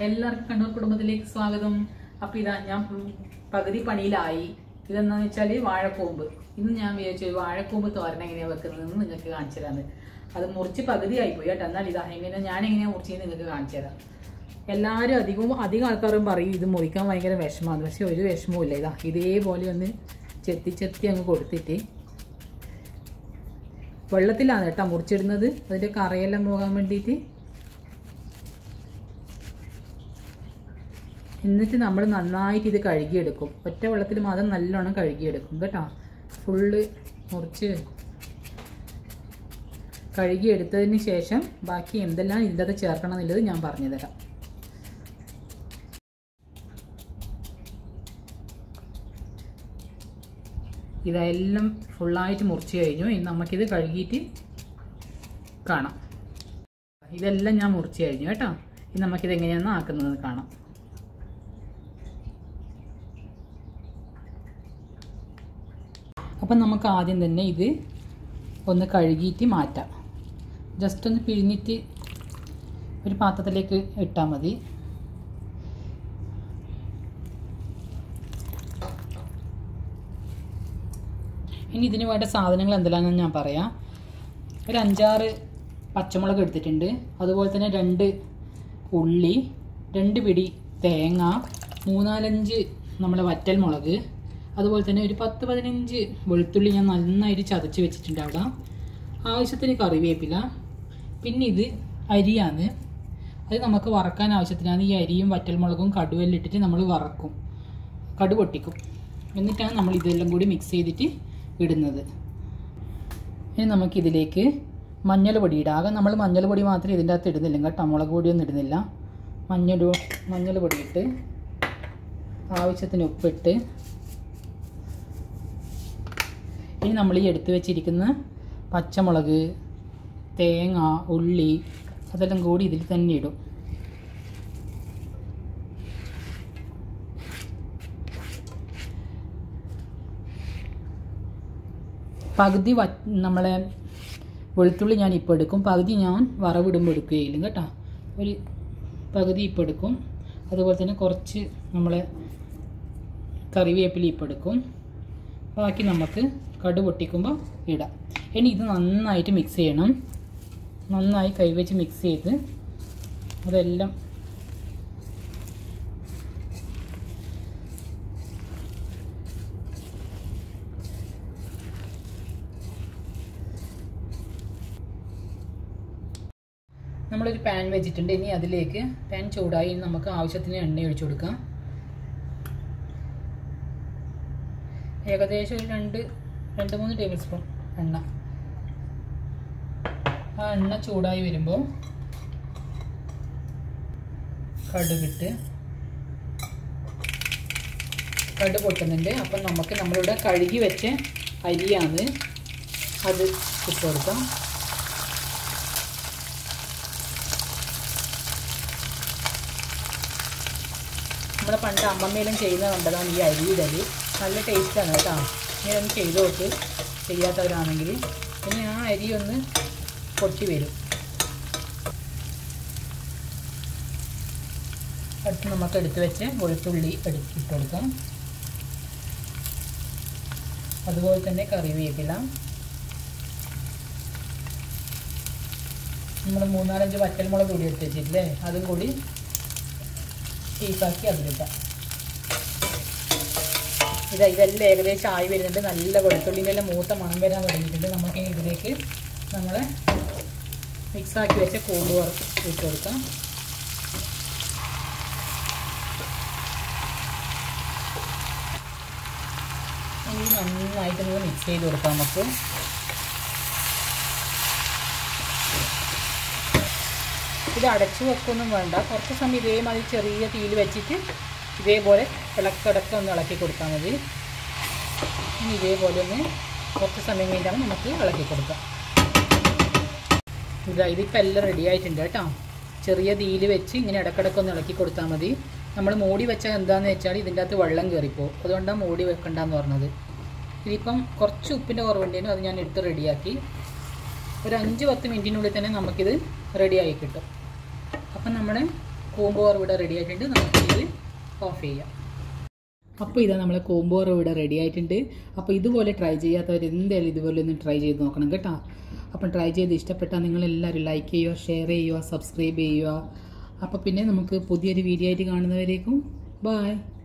എല്ലാവർക്കും കണ്ണൂർ കുടുംബത്തിലേക്ക് സ്വാഗതം അപ്പൊ ഇതാ ഞാൻ ഉം പകുതി പണിയിലായി ഇതെന്താന്ന് വെച്ചാല് വാഴക്കൂമ്പ് ഇന്ന് ഞാൻ വിചാരിച്ചു ഒരു വാഴക്കൂമ്പ് തോരൻ എങ്ങനെയാ വെക്കുന്നതെന്ന് നിങ്ങൾക്ക് കാണിച്ചു തരാന്ന് അത് മുറിച്ച് പകുതി ആയിപ്പോയി കേട്ടോ എന്നാൽ ഇതാ എങ്ങനെ ഞാൻ എങ്ങനെയാ മുറിച്ചതെന്ന് നിങ്ങൾക്ക് കാണിച്ചു തരാം എല്ലാവരും അധികവും അധികം ആൾക്കാരും പറയും ഇത് മുറിക്കാൻ ഭയങ്കര വിഷമമാണ് പക്ഷെ ഒരു വിഷമവും ഇല്ല ഇതാ ഇതേപോലെ ഒന്ന് ചെത്തി ചെത്തി അങ്ങ് കൊടുത്തിട്ട് വെള്ളത്തിലാണ് കേട്ടോ മുറിച്ചിടുന്നത് അതിൻ്റെ കറയെല്ലാം പോകാൻ വേണ്ടിയിട്ട് എന്നിട്ട് നമ്മൾ നന്നായിട്ട് ഇത് കഴുകിയെടുക്കും ഒറ്റ വെള്ളത്തിൽ മാത്രം നല്ലോണം കഴുകിയെടുക്കും കേട്ടോ ഫുള്ള് മുറിച്ച് കഴുകിയെടുത്തതിന് ശേഷം ബാക്കി എന്തെല്ലാം ഇതിൻ്റെ അകത്ത് ചേർക്കണം എന്നുള്ളത് ഞാൻ പറഞ്ഞു തരാം ഇതെല്ലാം ഫുള്ളായിട്ട് മുറിച്ച് കഴിഞ്ഞു ഇനി നമുക്കിത് കഴുകിയിട്ട് കാണാം ഇതെല്ലാം ഞാൻ മുറിച്ച് കഴിഞ്ഞു കേട്ടോ ഇനി നമുക്കിത് എങ്ങനെയാണ് ആക്കുന്നത് കാണാം അപ്പം നമുക്ക് ആദ്യം തന്നെ ഇത് ഒന്ന് കഴുകിയിട്ട് മാറ്റാം ജസ്റ്റ് ഒന്ന് പിഴിഞ്ഞിട്ട് ഒരു പാത്രത്തിലേക്ക് ഇട്ടാൽ മതി ഇനി ഇതിന് വേണ്ട സാധനങ്ങൾ എന്തെല്ലാമെന്ന് ഞാൻ പറയാം ഒരു അഞ്ചാറ് പച്ചമുളക് എടുത്തിട്ടുണ്ട് അതുപോലെ തന്നെ രണ്ട് ഉള്ളി രണ്ട് പിടി തേങ്ങ മൂന്നാലഞ്ച് നമ്മളെ വറ്റൽ മുളക് അതുപോലെ തന്നെ ഒരു പത്ത് പതിനഞ്ച് വെളുത്തുള്ളി ഞാൻ നന്നായിട്ട് ചതച്ച് വെച്ചിട്ടുണ്ട് അവിടെ ആവശ്യത്തിന് കറിവേപ്പില പിന്നെ ഇത് അരിയാണ് അത് നമുക്ക് വറക്കാൻ ആവശ്യത്തിനാണ് ഈ അരിയും വറ്റൽമുളകും കടുവെല്ലാം ഇട്ടിട്ട് നമ്മൾ വറക്കും കടു പൊട്ടിക്കും എന്നിട്ടാണ് നമ്മൾ ഇതെല്ലാം കൂടി മിക്സ് ചെയ്തിട്ട് ഇടുന്നത് ഇനി നമുക്കിതിലേക്ക് മഞ്ഞൾ പൊടി ഇടാം ആകെ നമ്മൾ മഞ്ഞൾ പൊടി മാത്രമേ ഇതിൻ്റെ അകത്ത് ഇടുന്നില്ല കേട്ടോ മുളക് പൊടിയൊന്നും ഇടുന്നില്ല മഞ്ഞൾ മഞ്ഞൾ പൊടി ഇട്ട് ആവശ്യത്തിന് ഉപ്പിട്ട് ഇനി നമ്മൾ ഈ എടുത്തു വെച്ചിരിക്കുന്ന പച്ചമുളക് തേങ്ങ ഉള്ളി അതെല്ലാം കൂടി ഇതിൽ തന്നെ ഇടും പകുതി വ നമ്മളെ വെളുത്തുള്ളി ഞാൻ ഇപ്പോൾ എടുക്കും പകുതി ഞാൻ വറവിടുമ്പോൾ എടുക്കുകയില്ല കേട്ടോ ഒരു പകുതി ഇപ്പോൾ എടുക്കും അതുപോലെ തന്നെ കുറച്ച് നമ്മളെ കറിവേപ്പില ഇപ്പോൾ എടുക്കും ബാക്കി നമുക്ക് കടു പൊട്ടിക്കുമ്പോൾ ഇടാം ഇനി ഇത് നന്നായിട്ട് മിക്സ് ചെയ്യണം നന്നായി കൈവച്ച് മിക്സ് ചെയ്ത് അതെല്ലാം നമ്മളൊരു പാൻ വെച്ചിട്ടുണ്ട് ഇനി അതിലേക്ക് പാൻ ചൂടായി ഇനി നമുക്ക് ആവശ്യത്തിന് എണ്ണ ഒഴിച്ചു കൊടുക്കാം ഏകദേശം ഒരു രണ്ട് രണ്ട് മൂന്ന് ടേബിൾ സ്പൂൺ എണ്ണ ആ എണ്ണ ചൂടായി വരുമ്പോൾ കടുകിട്ട് കടു പൊട്ടുന്നുണ്ട് അപ്പം നമുക്ക് നമ്മളിവിടെ കഴുകി വെച്ച അരിയാണ് അത് ഇട്ട് കൊടുക്കാം നമ്മൾ പണ്ട് അമ്മമ്മയിലും ചെയ്യുന്നത് കണ്ടതാണ് ഈ അരിയിടൽ നല്ല ടേസ്റ്റാണ് കേട്ടോ ഇങ്ങനെ ഒന്ന് ചെയ്ത് നോക്ക് ചെയ്യാത്തവരാണെങ്കിൽ പിന്നെ ആ അരി ഒന്ന് പൊട്ടി വരും അടുത്ത് നമുക്ക് എടുത്ത് വെച്ച് വെളുത്തുള്ളി എടുത്ത് ഇട്ട് കൊടുക്കാം അതുപോലെ തന്നെ കറിവേപ്പില നമ്മൾ മൂന്നാലഞ്ച് വറ്റൽമുളക് കൂടി എടുത്ത് വെച്ചിട്ടില്ലേ അതും കൂടി പീസാക്കി അതിലിട്ടാം ഇത് ഇതെല്ലാം ഏകദേശം ആയി വരുന്നുണ്ട് നല്ല വെളുത്തുള്ളിൻ്റെ എല്ലാം മൂത്ത മണം വരാൻ തുടങ്ങിയിട്ടുണ്ട് നമുക്ക് ഇതിലേക്ക് നമ്മൾ മിക്സാക്കി വെച്ച കൂട് ഇട്ട് കൊടുക്കാം ഇനി നന്നായിട്ട് നമ്മൾ മിക്സ് ചെയ്ത് കൊടുക്കാം നമുക്ക് ഇത് അടച്ചു വെക്കൊന്നും വേണ്ട കുറച്ച് സമയം ഇതേമാതിരി ചെറിയ തീയിൽ വെച്ചിട്ട് ഇതേപോലെ ഇളക്കിടക്ക് ഒന്ന് ഇളക്കി കൊടുത്താൽ മതി ഇനി ഇതേപോലെ ഒന്ന് കുറച്ച് സമയം കഴിഞ്ഞാൽ നമുക്ക് ഇളക്കി കൊടുക്കാം ഇതാ ഇതിപ്പോൾ എല്ലാം റെഡി ആയിട്ടുണ്ട് കേട്ടോ ചെറിയ തീയിൽ വെച്ച് ഇങ്ങനെ ഇടക്കിടക്ക് ഒന്ന് ഇളക്കി കൊടുത്താൽ മതി നമ്മൾ മൂടി വെച്ചാൽ എന്താണെന്ന് വെച്ചാൽ ഇതിൻ്റെ അകത്ത് വെള്ളം കയറിപ്പോവും അതുകൊണ്ടാണ് മൂടി വെക്കണ്ടെന്ന് പറഞ്ഞത് ഇതിപ്പം കുറച്ച് ഉപ്പിൻ്റെ കുറവുണ്ടേനും അത് ഞാൻ എടുത്ത് റെഡിയാക്കി ഒരു അഞ്ച് പത്ത് മിനിറ്റിനുള്ളിൽ തന്നെ നമുക്കിത് റെഡിയായി കിട്ടും അപ്പം നമ്മുടെ കൂമ്പോർ ഇവിടെ റെഡി ആയിട്ടുണ്ട് നമുക്ക് ഇത് ഓഫ് ചെയ്യാം അപ്പോൾ ഇതാ നമ്മളെ കോമ്പോർ ഇവിടെ റെഡി ആയിട്ടുണ്ട് അപ്പോൾ ഇതുപോലെ ട്രൈ ചെയ്യാത്തവർ എന്തായാലും ഇതുപോലെ ഒന്ന് ട്രൈ ചെയ്ത് നോക്കണം കേട്ടോ അപ്പം ട്രൈ ചെയ്ത് ഇഷ്ടപ്പെട്ടാൽ നിങ്ങളെല്ലാവരും ലൈക്ക് ചെയ്യുക ഷെയർ ചെയ്യുക സബ്സ്ക്രൈബ് ചെയ്യുക അപ്പോൾ പിന്നെ നമുക്ക് പുതിയൊരു വീഡിയോ ആയിട്ട് കാണുന്നവരേക്കും ബായ്